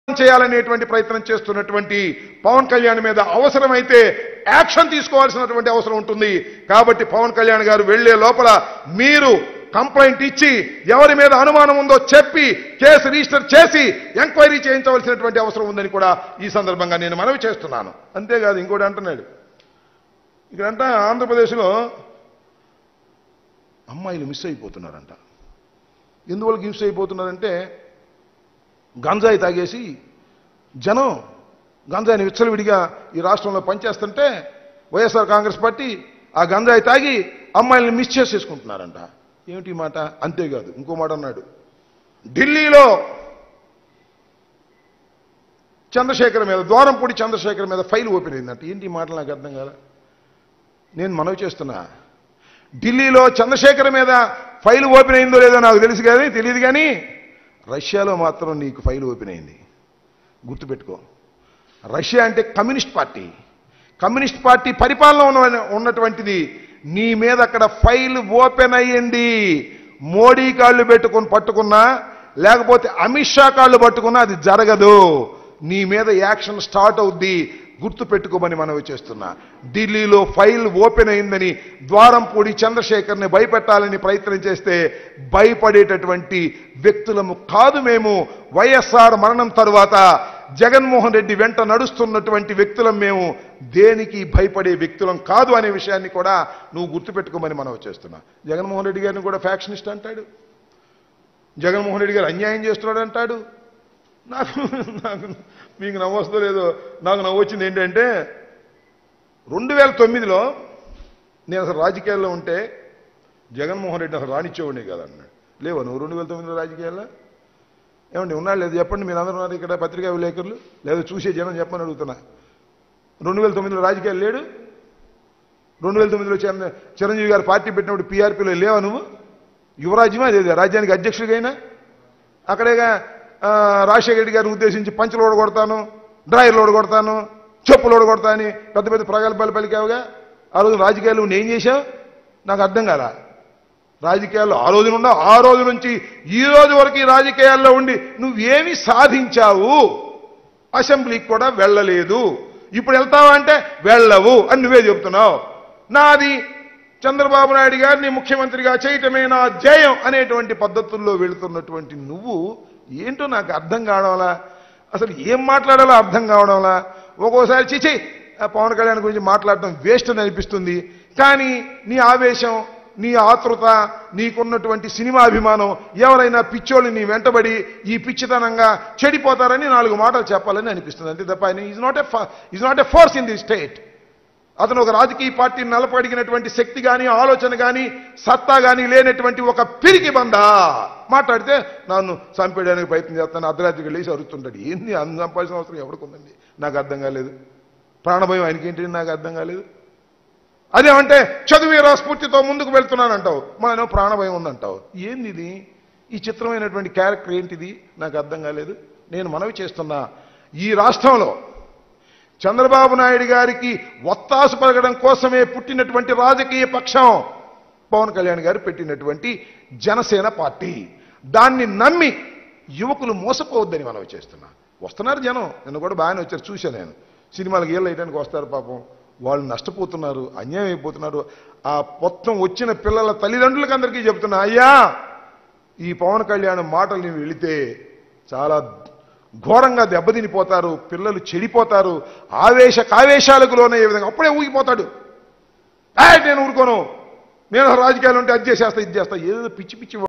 చేయాలనేటువంటి ప్రయత్నం చేస్తున్నటువంటి పవన్ కళ్యాణ్ మీద అవసరమైతే యాక్షన్ తీసుకోవాల్సినటువంటి అవసరం ఉంటుంది కాబట్టి పవన్ కళ్యాణ్ గారు వెళ్లే లోపల మీరు కంప్లైంట్ ఇచ్చి ఎవరి మీద అనుమానం ఉందో చెప్పి కేసు రిజిస్టర్ చేసి ఎంక్వైరీ చేయించవలసినటువంటి అవసరం ఉందని కూడా ఈ సందర్భంగా నేను మనవి చేస్తున్నాను అంతేకాదు ఇంకోటి అంటున్నాడు ఇక్కడంట ఆంధ్రప్రదేశ్లో అమ్మాయిలు మిస్ అయిపోతున్నారంట ఎందువల్ల మిస్ అయిపోతున్నారంటే గంజాయి తాగేసి జనం గంజాయిని విచ్చలవిడిగా ఈ రాష్ట్రంలో పనిచేస్తుంటే వైఎస్ఆర్ కాంగ్రెస్ పార్టీ ఆ గంజాయి తాగి అమ్మాయిల్ని మిస్ చేసేసుకుంటున్నారంట ఏమిటి ఈ మాట అంతేకాదు ఇంకో మాట అన్నాడు ఢిల్లీలో చంద్రశేఖర్ మీద ద్వారంపూడి చంద్రశేఖర్ మీద ఫైల్ ఓపెన్ అయిందంట ఏంటి ఈ మాటలు నాకు అర్థం కాదా నేను మనవి చేస్తున్నా ఢిల్లీలో చంద్రశేఖర్ మీద ఫైల్ ఓపెన్ అయిందో లేదో నాకు తెలుసు కానీ తెలియదు కానీ రష్యాలో మాత్రం నీకు ఫైల్ ఓపెన్ అయింది గుర్తుపెట్టుకో రష్యా అంటే కమ్యూనిస్ట్ పార్టీ కమ్యూనిస్ట్ పార్టీ పరిపాలన ఉన్న ఉన్నటువంటిది నీ మీద అక్కడ ఫైల్ ఓపెన్ అయ్యింది మోడీ కాళ్ళు పెట్టుకుని పట్టుకున్నా లేకపోతే అమిత్ షా కాళ్ళు పట్టుకున్నా అది జరగదు నీ మీద యాక్షన్ స్టార్ట్ అవుద్ది గుర్తు పెట్టుకోమని మనవి చేస్తున్నా ఢిల్లీలో ఫైల్ ఓపెన్ అయిందని ద్వారంపూడి చంద్రశేఖర్ని భయపెట్టాలని ప్రయత్నం చేస్తే భయపడేటటువంటి వ్యక్తులము కాదు మేము వైఎస్ఆర్ మరణం తరువాత జగన్మోహన్ రెడ్డి వెంట నడుస్తున్నటువంటి వ్యక్తులం మేము దేనికి భయపడే వ్యక్తులం కాదు అనే విషయాన్ని కూడా నువ్వు గుర్తుపెట్టుకోమని మనవి చేస్తున్నా జగన్మోహన్ రెడ్డి గారిని కూడా ఫ్యాక్షనిస్ట్ అంటాడు జగన్మోహన్ రెడ్డి గారు అన్యాయం చేస్తున్నాడు అంటాడు నాకు నాకు మీకు నవ్వొస్తుందో లేదో నాకు నవ్వు వచ్చింది ఏంటంటే రెండు వేల తొమ్మిదిలో నేను అసలు రాజకీయాల్లో ఉంటే జగన్మోహన్ రెడ్డి అసలు రానిచ్చేవాడిని కదా అన్నాడు లేవా నువ్వు రెండు వేల తొమ్మిదిలో రాజకీయాల్లో ఏమండి ఉన్నాడు లేదు చెప్పండి మీరు అందరూ ఉన్నారు ఇక్కడ పత్రికా విలేకరులు లేదా చూసే జనం చెప్పని అడుగుతున్నా రెండు వేల తొమ్మిదిలో రాజకీయాలు లేడు రెండు వేల తొమ్మిదిలో చిరంజీవి చిరంజీవి గారు పార్టీ పెట్టినప్పుడు పీఆర్పీలో లేవా నువ్వు యువరాజ్యమా అదే రాజ్యానికి అధ్యక్షుడిగైనా అక్కడేగా ఆ, రాజశేఖర రెడ్డి గారిని ఉద్దేశించి పంచులు ఓడగొడతాను డ్రాయర్లు ఓడగొడతాను చెప్పులు ఓడగొడతా అని పెద్ద పెద్ద ప్రగల్భాలు పలికావుగా ఆ రోజు రాజకీయాలు నువ్వు ఏం చేశావు నాకు అర్థం కాలా రాజకీయాల్లో ఆ రోజు నుండి ఆ రోజు నుంచి ఈ రోజు వరకు ఈ రాజకీయాల్లో ఉండి నువ్వేమి సాధించావు అసెంబ్లీకి కూడా వెళ్ళలేదు ఇప్పుడు వెళ్తావా అంటే వెళ్ళవు అని నువ్వే చెప్తున్నావు నాది చంద్రబాబు నాయుడు గారిని ముఖ్యమంత్రిగా చేయటమే నా జయం అనేటువంటి పద్ధతుల్లో వెళుతున్నటువంటి నువ్వు ఏంటో నాకు అర్థం కావడంలా అసలు ఏం మాట్లాడాలో అర్థం కావడంలా ఒక్కోసారి చిచి ఆ పవన్ కళ్యాణ్ గురించి మాట్లాడటం వేస్ట్ అని అనిపిస్తుంది కానీ నీ ఆవేశం నీ ఆతృత నీకున్నటువంటి సినిమా అభిమానం ఎవరైనా పిచ్చోళ్ళు నీ వెంటబడి ఈ పిచ్చితనంగా చెడిపోతారని నాలుగు మాటలు చెప్పాలని అనిపిస్తుంది అంతే తప్ప ఆయన is not a is not a force in the state అతను ఒక రాజకీయ పార్టీని నలపడిగినటువంటి శక్తి కానీ ఆలోచన కానీ సత్తా కానీ లేనటువంటి ఒక పిరికి బంద మాట్లాడితే నన్ను చంపేయడానికి ప్రయత్నం చేస్తాను అర్ధరాత్రికి లేచి అరుస్తుంటాడు ఏంది అందు చంపాల్సిన అవసరం ఎవరికి ఉందండి నాకు అర్థం కాలేదు ప్రాణభయం ఆయనకి ఏంటి నాకు అర్థం కాలేదు అదేమంటే చదువు స్ఫూర్తితో ముందుకు వెళ్తున్నానంటావు మనం ప్రాణభయం ఉందంటావు ఏంది ఇది ఈ చిత్రమైనటువంటి క్యారెక్టర్ ఏంటిది నాకు అర్థం కాలేదు నేను మనవి చేస్తున్నా ఈ రాష్ట్రంలో చంద్రబాబు నాయుడు గారికి ఒత్తాసు పలకడం కోసమే పుట్టినటువంటి రాజకీయ పక్షం పవన్ కళ్యాణ్ గారు పెట్టినటువంటి జనసేన పార్టీ దాన్ని నమ్మి యువకులు మోసపోవద్దని మనం చేస్తున్నా వస్తున్నారు జనం నిన్న కూడా బాగానే వచ్చారు చూశాను నేను సినిమాలకు ఏళ్ళు వేయడానికి వస్తారు పాపం వాళ్ళు నష్టపోతున్నారు అన్యాయం అయిపోతున్నారు ఆ మొత్తం వచ్చిన పిల్లల తల్లిదండ్రులకు అందరికీ చెప్తున్నా అయ్యా ఈ పవన్ కళ్యాణ్ మాటలు నేను వెళితే చాలా ఘోరంగా దెబ్బతినిపోతారు పిల్లలు చెడిపోతారు ఆవేశ కావేశాలకు లోనయ్యే విధంగా అప్పుడే ఊగిపోతాడు "ఏయ్, నేను ఊరుకోను నేను రాజకీయాలు ఉంటే అది చేసేస్తా ఇది చేస్తా ఏదో పిచ్చి పిచ్చి